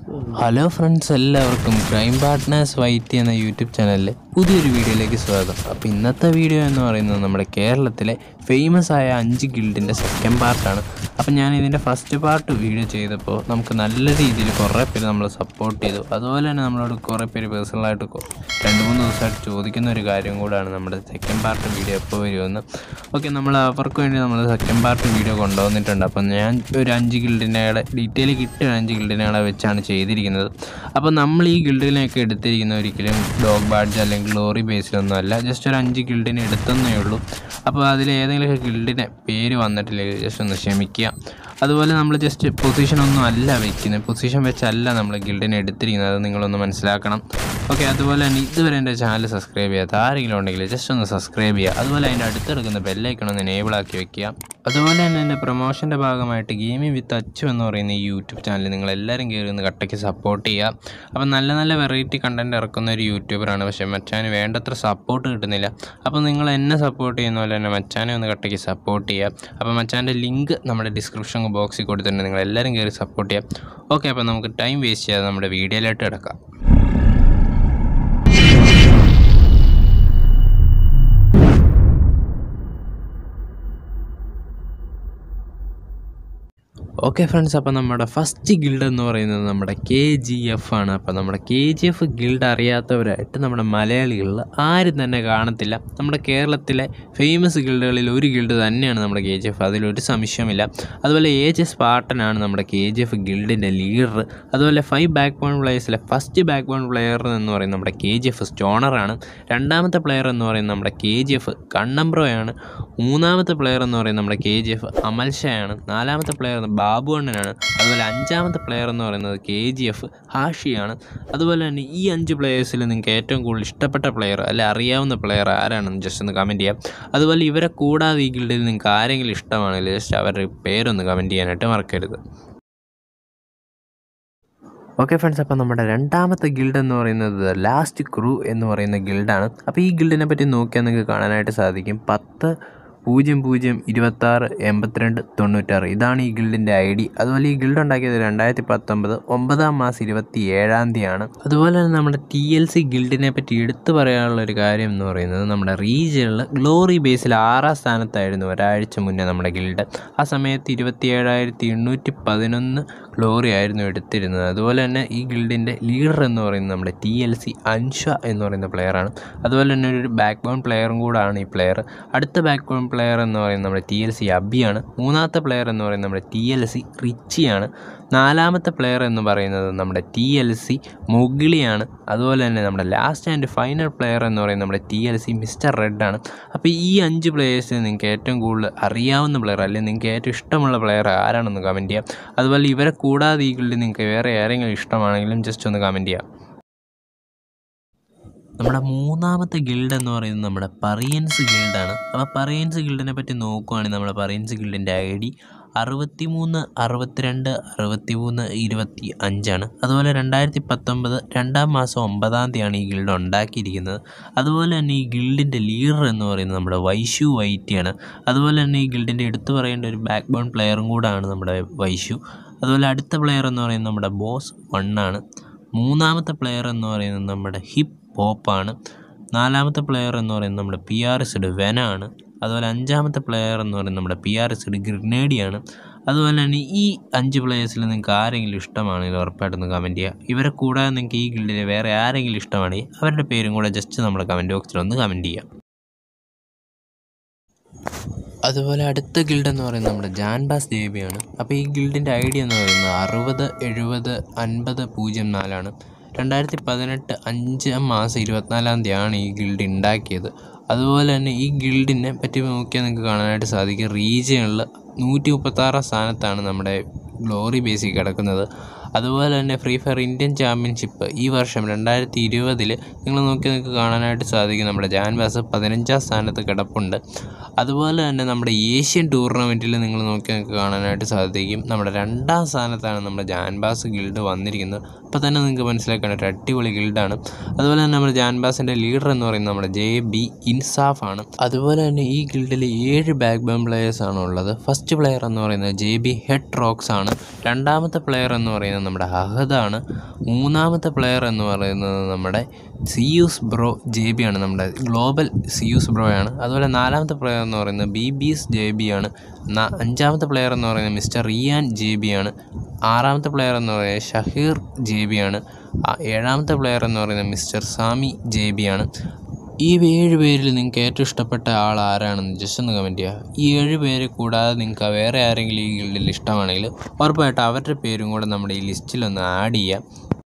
hello friends എല്ലാവർക്കും crime partners white എന്ന YouTube ചാനലിലെ പുതിയൊരു വീഡിയോയിലേക്ക് സ്വാഗതം അപ്പോൾ ഇന്നത്തെ വീഡിയോ എന്ന് പറയുന്നത് നമ്മുടെ കേരളത്തിലെ ഫേമസ് ആയ അഞ്ച് ഗിൽഡിൻ്റെ സെക്കൻഡ് പാർട്ടാണ് അപ്പോൾ ഞാൻ ഇതിൻ്റെ ഫസ്റ്റ് പാർട്ട് വീഡിയോ ചെയ്തപ്പോൾ നമുക്ക് നല്ല രീതിയിൽ കുറേ പേര് നമ്മൾ സപ്പോർട്ട് ചെയ്തു അതുപോലെ തന്നെ നമ്മളോട് കുറേ പേര് പേഴ്സണലായിട്ട് കൊ- രണ്ട് മൂന്ന് ദിവസമായിട്ട് ചോദിക്കുന്ന ഒരു കാര്യം കൂടാണ് നമ്മുടെ സെക്കൻഡ് പാർട്ട് വീഡിയോ എപ്പോൾ വരുമെന്ന് ഓക്കെ നമ്മൾ അവർക്ക് വേണ്ടി നമ്മൾ സെക്കൻഡ് പാർട്ട് വീഡിയോ കൊണ്ടുവന്നിട്ടുണ്ട് അപ്പം ഞാൻ ഒരു അഞ്ച് ഗിൽഡിനയുടെ ഡീറ്റെയിൽ കിട്ടിയ ഒരു അഞ്ച് ഗിൽഡിനകളെ വെച്ചാണ് ചെയ്തിരിക്കുന്നത് അപ്പോൾ നമ്മൾ ഈ ഗിൽഡിനെയൊക്കെ എടുത്തിരിക്കുന്ന ഒരിക്കലും ഡോഗ് ബാഡ്ജ് അല്ലെങ്കിൽ ഗ്ലോറി ബേസിലൊന്നും അല്ല ജസ്റ്റ് ഒരു അഞ്ച് ഗിൽഡിനെ എടുത്തെന്നേ ഉള്ളൂ അപ്പോൾ അതിൽ ഏതെങ്കിലുമൊക്കെ ഗിൽഡിൻ്റെ പേര് വന്നിട്ടില്ലെങ്കിൽ ജസ്റ്റ് ഒന്ന് ക്ഷമിക്കുക അതുപോലെ നമ്മൾ ജസ്റ്റ് പൊസിഷൻ ഒന്നും അല്ല വെക്കുന്നത് പൊസിഷൻ വെച്ചല്ല നമ്മൾ ഗിൽഡിനെ എടുത്തിരിക്കുന്നത് അത് നിങ്ങളൊന്ന് മനസ്സിലാക്കണം ഓക്കെ അതുപോലെ തന്നെ ഇതുവരെ എൻ്റെ ചാനൽ സബ്സ്ക്രൈബ് ചെയ്യാത്ത ആരെങ്കിലും ഉണ്ടെങ്കിൽ ജസ്റ്റ് ഒന്ന് സബ്സ്ക്രൈബ് ചെയ്യുക അതുപോലെ അതിൻ്റെ അടുത്തെടുക്കുന്ന ബെല്ലൈക്കൺ ഒന്ന് എനേബിൾ ആക്കി വെക്കുക അതുപോലെ തന്നെ എൻ്റെ പ്രൊമോഷൻ്റെ ഭാഗമായിട്ട് ഗെയിമിംഗ് വിത്ത് അച്ചു എന്ന് പറയുന്ന ഈ യൂട്യൂബ് ചാനൽ നിങ്ങൾ എല്ലാവരും കയറി ഒന്ന് കട്ടയ്ക്ക് സപ്പോർട്ട് ചെയ്യുക അപ്പം നല്ല നല്ല വെറൈറ്റി കണ്ടൻറ്റ് ഇറക്കുന്ന ഒരു യൂട്യൂബറാണ് പക്ഷേ മച്ചാന് വേണ്ടത്ര സപ്പോർട്ട് കിട്ടുന്നില്ല അപ്പോൾ നിങ്ങൾ എന്നെ സപ്പോർട്ട് ചെയ്യുന്ന പോലെ തന്നെ മച്ചാനെ ഒന്ന് കട്ടയ്ക്ക് സപ്പോർട്ട് ചെയ്യുക അപ്പോൾ മച്ചാൻ്റെ ലിങ്ക് നമ്മുടെ ഡിസ്ക്രിപ്ഷൻ ബോക്സിൽ കൊടുത്തിട്ടുണ്ട് നിങ്ങൾ എല്ലാവരും കയറി സപ്പോർട്ട് ചെയ്യുക ഓക്കെ അപ്പോൾ നമുക്ക് ടൈം വേസ്റ്റ് ചെയ്യാതെ നമ്മുടെ വീഡിയോയിലോട്ട് കിടക്കാം ഓക്കെ ഫ്രണ്ട്സ് അപ്പോൾ നമ്മുടെ ഫസ്റ്റ് ഗിൽഡ് എന്ന് പറയുന്നത് നമ്മുടെ കെ ജി എഫ് ആണ് അപ്പോൾ നമ്മുടെ കെ ജി എഫ് ഗിൽഡ് അറിയാത്തവരായിട്ട് നമ്മുടെ മലയാളികളിൽ ആരും തന്നെ കാണത്തില്ല നമ്മുടെ കേരളത്തിലെ ഫേമസ് ഗിൽഡുകളിൽ ഒരു ഗിൽഡ് തന്നെയാണ് നമ്മുടെ കെ ജി എഫ് അതിലൊരു സംശയമില്ല അതുപോലെ ഏജ് സ്പാർട്ടനാണ് നമ്മുടെ കെ ജി എഫ് ഗിൽഡിൻ്റെ ലീഡർ അതുപോലെ ഫൈവ് ബാക്ക് ബോൺ പ്ലേയേഴ്സിലെ ഫസ്റ്റ് ബാക്ക് ബോൺ പ്ലെയർ എന്ന് പറയുന്നത് നമ്മുടെ കെ ജി എഫ് സ്റ്റോണറാണ് രണ്ടാമത്തെ പ്ലെയർ എന്ന് പറയുന്നത് നമ്മുടെ കെ ജി എഫ് കണ്ണംബ്രോയാണ് മൂന്നാമത്തെ പ്ലെയർ എന്ന് പറയുന്നത് നമ്മുടെ കെ ജി എഫ് അമൽഷയാണ് നാലാമത്തെ പ്ലെയർ ബാബു അണ്ണനാണ് അതുപോലെ അഞ്ചാമത്തെ പ്ലെയർ എന്ന് പറയുന്നത് കെ ജി എഫ് ഹാഷിയാണ് അതുപോലെ തന്നെ ഈ അഞ്ച് പ്ലെയേഴ്സിൽ നിങ്ങൾക്ക് ഏറ്റവും കൂടുതൽ ഇഷ്ടപ്പെട്ട പ്ലെയർ അല്ലെ അറിയാവുന്ന പ്ലെയർ ആരാണെന്ന് ജസ്റ്റ് ഒന്ന് കമൻറ്റ് ചെയ്യാം അതുപോലെ ഇവരെ കൂടാതെ ഈ ഗിൽഡിൽ നിങ്ങൾക്ക് ആരെങ്കിലും ഇഷ്ടമാണെങ്കിൽ ജസ്റ്റ് അവരുടെ പേരൊന്ന് കമൻറ്റ് ചെയ്യാനായിട്ട് മറക്കരുത് ഓക്കെ ഫ്രണ്ട്സ് അപ്പോൾ നമ്മുടെ രണ്ടാമത്തെ ഗിൽഡ് എന്ന് പറയുന്നത് ലാസ്റ്റ് ക്രൂ എന്ന് പറയുന്ന ഗിൽഡാണ് അപ്പോൾ ഈ ഗിൽഡിനെ പറ്റി നോക്കിയാൽ നിങ്ങൾക്ക് കാണാനായിട്ട് സാധിക്കും പത്ത് പൂജ്യം പൂജ്യം ഇരുപത്താറ് എൺപത്തിരണ്ട് തൊണ്ണൂറ്റാറ് ഇതാണ് ഈ ഗിൽഡിൻ്റെ ഐ ഡി അതുപോലെ ഈ ഗിൽഡ് ഉണ്ടാക്കിയത് രണ്ടായിരത്തി പത്തൊമ്പത് ഒമ്പതാം മാസം ഇരുപത്തി ഏഴാം തീയതിയാണ് അതുപോലെ തന്നെ നമ്മുടെ ടി എൽ സി ഗിൽഡിനെ പറ്റി എടുത്തു പറയാനുള്ള ഒരു കാര്യം എന്ന് പറയുന്നത് നമ്മുടെ റീജിയണിൽ ഗ്ലോറി ബേസിൽ ആറാം സ്ഥാനത്തായിരുന്നു ഒരാഴ്ച മുന്നേ നമ്മുടെ ഗിൽഡ് ആ സമയത്ത് ഇരുപത്തി ഏഴായിരത്തി എണ്ണൂറ്റി പതിനൊന്ന് ഗ്ലോറി ആയിരുന്നു എടുത്തിരുന്നത് അതുപോലെ തന്നെ ഈ ഗിൽഡിൻ്റെ ലീഡർ എന്ന് പറയുന്നത് നമ്മുടെ ടി എൽ സി അൻഷ എന്ന് പറയുന്ന പ്ലെയറാണ് അതുപോലെ തന്നെ ഒരു ബാക്ക് ബോൺ പ്ലെയറും കൂടാണ് ഈ പ്ലെയർ അടുത്ത ബാക്ക് ബോൺ പ്ലെയർ എന്ന് പറയുന്നത് നമ്മുടെ ടി എൽ സി അബിയാണ് മൂന്നാമത്തെ പ്ലെയർ എന്ന് പറയുന്നത് നമ്മുടെ ടി എൽ സി റിച്ചിയാണ് നാലാമത്തെ പ്ലെയർ എന്ന് പറയുന്നത് നമ്മുടെ ടി എൽ സി മുഗിളിയാണ് അതുപോലെ തന്നെ നമ്മുടെ ലാസ്റ്റ് ആൻഡ് ഫൈനൽ പ്ലെയർ എന്ന് പറയുന്നത് നമ്മുടെ T L C mister red ആണ് അപ്പോൾ ഈ അഞ്ച് പ്ലെയേഴ്സിൽ നിങ്ങൾക്ക് ഏറ്റവും കൂടുതൽ അറിയാവുന്ന പ്ലെയർ അല്ലെങ്കിൽ നിങ്ങൾക്ക് ഏറ്റവും ഇഷ്ടമുള്ള പ്ലെയർ ആരാണെന്ന് കമൻറ്റ് ചെയ്യാം അതുപോലെ ഇവരെ കൂടാതെ ഈ ഗിൽഡിൽ നിങ്ങൾക്ക് വേറെ ആരെങ്കിലും ഇഷ്ടമാണെങ്കിലും ജസ്റ്റ് ഒന്ന് കമൻറ്റ് ചെയ്യാം നമ്മുടെ മൂന്നാമത്തെ ഗിൽഡ് എന്ന് പറയുന്നത് നമ്മുടെ പറയൻസ് ഗിൽഡാണ് അപ്പോൾ പറയൻസ് ഗിൽഡിനെ പറ്റി നോക്കുവാണെങ്കിൽ നമ്മുടെ പറയൻസ് ഗിൽഡിൻ്റെ ഐ ഡി അറുപത്തി മൂന്ന് അറുപത്തിരണ്ട് അറുപത്തി മൂന്ന് ഇരുപത്തി അഞ്ചാണ് അതുപോലെ രണ്ടായിരത്തി പത്തൊമ്പത് രണ്ടാം മാസം ഒമ്പതാം തീയതിയാണ് ഈ ഗിൽഡ് ഉണ്ടാക്കിയിരിക്കുന്നത് അതുപോലെ തന്നെ ഈ ഗിൽഡിൻ്റെ ലീഡർ എന്ന് പറയുന്നത് നമ്മുടെ വൈഷു വൈറ്റിയാണ് അതുപോലെ തന്നെ ഈ ഗിൽഡിൻ്റെ എടുത്തു പറയേണ്ട ഒരു ബാക്ക് ബോൺ പ്ലെയറും കൂടാണ് നമ്മുടെ വൈഷു അതുപോലെ അടുത്ത പ്ലെയർ എന്ന് പറയുന്നത് നമ്മുടെ ബോസ് വണ്ണാണ് മൂന്നാമത്തെ പ്ലെയർ എന്ന് പറയുന്നത് നമ്മുടെ ഹിപ്പ് പോപ്പാണ് നാലാമത്തെ പ്ലെയർ എന്ന് പറയുന്നത് നമ്മുടെ പി ആർ എസ്ഡ് വെനാണ് അതുപോലെ അഞ്ചാമത്തെ പ്ലെയർ എന്ന് പറയുന്നത് നമ്മുടെ പി ആർ എസ്ഡ് ഗ്രിനേഡിയാണ് അതുപോലെ തന്നെ ഈ അഞ്ച് പ്ലെയേഴ്സിൽ നിങ്ങൾക്ക് ആരെങ്കിലും ഇഷ്ടമാണെങ്കിൽ ഉറപ്പായിട്ടൊന്ന് കമൻറ്റ് ചെയ്യുക ഇവരെ കൂടാതെ നിങ്ങൾക്ക് ഈ ഗിൽഡിൽ വേറെ ആരെങ്കിലും ഇഷ്ടമാണെങ്കിൽ അവരുടെ പേരും കൂടെ ജസ്റ്റ് നമ്മുടെ കമൻറ്റ് ബോക്സിൽ ഒന്ന് കമൻറ്റ് ചെയ്യുക അതുപോലെ അടുത്ത ഗിൽഡ് എന്ന് പറയുന്നത് നമ്മുടെ ജാൻബാസ് ദേവിയാണ് അപ്പോൾ ഈ ഗിൽഡിൻ്റെ ഐ ഡി എന്ന് പറയുന്നത് അറുപത് എഴുപത് അൻപത് പൂജ്യം നാലാണ് രണ്ടായിരത്തി പതിനെട്ട് അഞ്ചാം മാസം ഇരുപത്തിനാലാം തീയതിയാണ് ഈ ഗിൽഡ് ഉണ്ടാക്കിയത് അതുപോലെ തന്നെ ഈ ഗിൽഡിനെ പറ്റി നോക്കിയാൽ നിങ്ങൾക്ക് കാണാനായിട്ട് സാധിക്കും റീജിയണിൽ നൂറ്റി മുപ്പത്താറാം സ്ഥാനത്താണ് നമ്മുടെ ഗ്ലോറി ബേസിൽ കിടക്കുന്നത് അതുപോലെ തന്നെ ഫ്രീ ഫയർ ഇന്ത്യൻ ചാമ്പ്യൻഷിപ്പ് ഈ വർഷം രണ്ടായിരത്തി ഇരുപതിൽ നിങ്ങൾ നോക്കി നിങ്ങൾക്ക് കാണാനായിട്ട് സാധിക്കും നമ്മുടെ ജാൻബാസ് പതിനഞ്ചാം സ്ഥാനത്ത് കിടപ്പുണ്ട് അതുപോലെ തന്നെ നമ്മുടെ ഏഷ്യൻ ടൂർണമെൻറ്റിൽ നിങ്ങൾ നോക്കി നിങ്ങൾക്ക് കാണാനായിട്ട് സാധിക്കും നമ്മുടെ രണ്ടാം സ്ഥാനത്താണ് നമ്മുടെ ജാൻബാസ് ഗിൽഡ് വന്നിരിക്കുന്നത് അപ്പോൾ തന്നെ നിങ്ങൾക്ക് മനസ്സിലാക്കാൻ ഒരു അടിപൊളി ഗിൽഡാണ് അതുപോലെ തന്നെ നമ്മുടെ ജാൻബാസിൻ്റെ ലീഡർ എന്ന് പറയുന്നത് നമ്മുടെ ജെ ബി ഇൻസാഫ് ആണ് അതുപോലെ തന്നെ ഈ ഗിൽഡിൽ ഏഴ് ബാക്ക് ബോൺ പ്ലെയേഴ്സ് ആണ് ഉള്ളത് ഫസ്റ്റ് പ്ലെയർ എന്ന് പറയുന്നത് ജെ ബി ഹെഡ് റോക്സ് ആണ് രണ്ടാമത്തെ പ്ലെയർ എന്ന് പറയുന്നത് പറയുന്നത് നമ്മുടെ അഹദാണ് മൂന്നാമത്തെ പ്ലെയർ എന്ന് പറയുന്നത് നമ്മുടെ സിയൂസ് ബ്രോ ജെ ബി ആണ് നമ്മുടെ ഗ്ലോബൽ സിയൂസ് ബ്രോ ആണ് അതുപോലെ നാലാമത്തെ പ്ലെയർ എന്ന് പറയുന്നത് ബി ബീസ് ജെ ബി ആണ് ന- അഞ്ചാമത്തെ പ്ലെയർ എന്ന് പറയുന്നത് മിസ്റ്റർ റിയാൻ ജെ ബി ആണ് ആറാമത്തെ പ്ലെയർ എന്ന് പറയുന്നത് ഷഹീർ ജെ ബി ആണ് ആ, ഏഴാമത്തെ പ്ലെയർ എന്ന് പറയുന്നത് മിസ്റ്റർ സാമി ജെ ബി ആണ് ഈ ഏഴ് പേരിൽ നിങ്ങൾക്ക് ഏറ്റവും ഇഷ്ടപ്പെട്ട ആൾ ആരാണെന്ന് ജസ്റ്റ് ഒന്ന് കമൻറ്റ് ചെയ്യുക ഈ ഏഴ് പേര് കൂടാതെ നിങ്ങൾക്ക് വേറെ ആരെങ്കിലും ഈ ഗിൽഡിൽ ഇഷ്ടമാണെങ്കിൽ ഉറപ്പായിട്ടും അവരുടെ പേരും കൂടെ നമ്മുടെ ഈ ലിസ്റ്റിലൊന്ന് ആഡ് ചെയ്യാം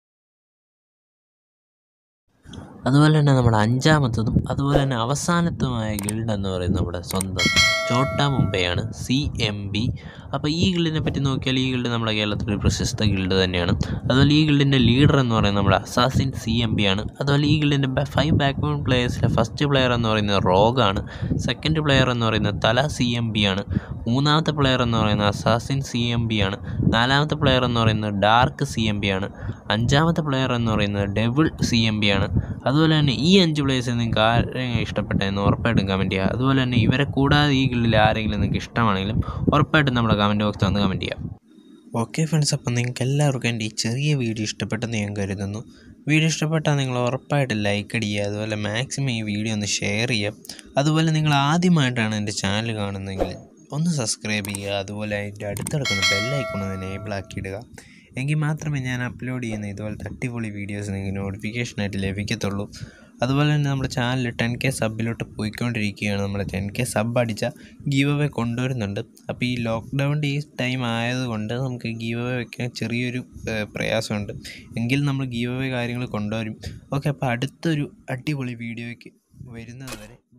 അതുപോലെ തന്നെ നമ്മുടെ അഞ്ചാമത്തതും അതുപോലെ തന്നെ അവസാനത്തുമായ ഗിൽഡ് എന്ന് പറയുന്നത് നമ്മുടെ സ്വന്തം ചോട്ട മുംബൈയാണ് സി എം ബി അപ്പോൾ ഈ ഗിൽഡിനെ പറ്റി നോക്കിയാൽ ഈ ഗിൽഡ് നമ്മുടെ കേരളത്തിലെ ഒരു പ്രശസ്ത ഗിൽഡ് തന്നെയാണ് അതുപോലെ ഈ ഗിൽഡിൻ്റെ ലീഡർ എന്ന് പറയുന്നത് നമ്മുടെ അസാസിൻ സി എം ബി ആണ് അതുപോലെ ഈ ഗിൽഡിൻ്റെ ഫൈവ് ബാക്ക്ബോൺ പ്ലേയേഴ്സിലെ ഫസ്റ്റ് പ്ലെയർ എന്ന് പറയുന്നത് റോഗാണ് സെക്കൻഡ് പ്ലെയർ എന്ന് പറയുന്നത് തല സി എം ബി ആണ് മൂന്നാമത്തെ പ്ലെയർ എന്ന് പറയുന്നത് അസാസിൻ സി എം ബി ആണ് നാലാമത്തെ പ്ലെയർ എന്ന് പറയുന്നത് ഡാർക്ക് സി എം ബി ആണ് അഞ്ചാമത്തെ പ്ലെയർ എന്ന് പറയുന്നത് ഡെവിൾ സി എം ബി ആണ് അതുപോലെ തന്നെ ഈ അഞ്ച് പ്ലേയേഴ്സിൽ നിങ്ങൾക്ക് ആരെങ്കിലും ഇഷ്ടപ്പെട്ടതെന്ന് ഉറപ്പായിട്ടും കമൻറ്റ് ചെയ്യുക അതുപോലെ തന്നെ ഇവരെ കൂടാതെ ഈ ഗിൽഡിൽ ആരെങ്കിലും നിങ്ങൾക്ക് ഇഷ്ടമാണെങ്കിലും ഉറപ്പായിട്ടും നമ്മുടെ കമൻറ്റ് ബോക്സിൽ വന്ന് കമൻറ്റ് ചെയ്യാം ഓക്കെ ഫ്രണ്ട്സ് അപ്പം നിങ്ങൾക്ക് എല്ലാവർക്കും എൻ്റെ ഈ ചെറിയ വീഡിയോ ഇഷ്ടപ്പെട്ടെന്ന് ഞാൻ കരുതുന്നു വീഡിയോ ഇഷ്ടപ്പെട്ടാൽ നിങ്ങൾ ഉറപ്പായിട്ട് ലൈക്ക് അടിക്കുക അതുപോലെ മാക്സിമം ഈ വീഡിയോ ഒന്ന് ഷെയർ ചെയ്യുക അതുപോലെ നിങ്ങൾ ആദ്യമായിട്ടാണ് എൻ്റെ ചാനൽ കാണുന്നതെങ്കിൽ ഒന്ന് സബ്സ്ക്രൈബ് ചെയ്യുക അതുപോലെ അതിൻ്റെ അടുത്തിടക്കുന്ന ബെല്ലൈക്കൺ ഒന്ന് എനേബിൾ ആക്കിയിടുക എങ്കിൽ മാത്രമേ ഞാൻ അപ്ലോഡ് ചെയ്യുന്ന ഇതുപോലത്തെ അടിപൊളി വീഡിയോസ് നിങ്ങൾക്ക് നോട്ടിഫിക്കേഷനായിട്ട് ലഭിക്കത്തുള്ളൂ അതുപോലെ തന്നെ നമ്മുടെ ചാനൽ ടെൻ കെ സബിലോട്ട് പോയിക്കൊണ്ടിരിക്കുകയാണ് നമ്മൾ ടെൻ കെ സബ് അടിച്ച ഗീവ് അവേ കൊണ്ടുവരുന്നുണ്ട് അപ്പോൾ ഈ ലോക്ക്ഡൗണിൻ്റെ ഈ ടൈം ആയതുകൊണ്ട് നമുക്ക് ഗീവ് അവേ വെക്കാൻ ചെറിയൊരു ഏഹ്, പ്രയാസമുണ്ട് എങ്കിൽ നമ്മൾ ഗീവ് അവേ കാര്യങ്ങൾ കൊണ്ടുവരും ഓക്കെ അപ്പോൾ അടുത്തൊരു അടിപൊളി വീഡിയോയ്ക്ക് വരുന്നത് വരെ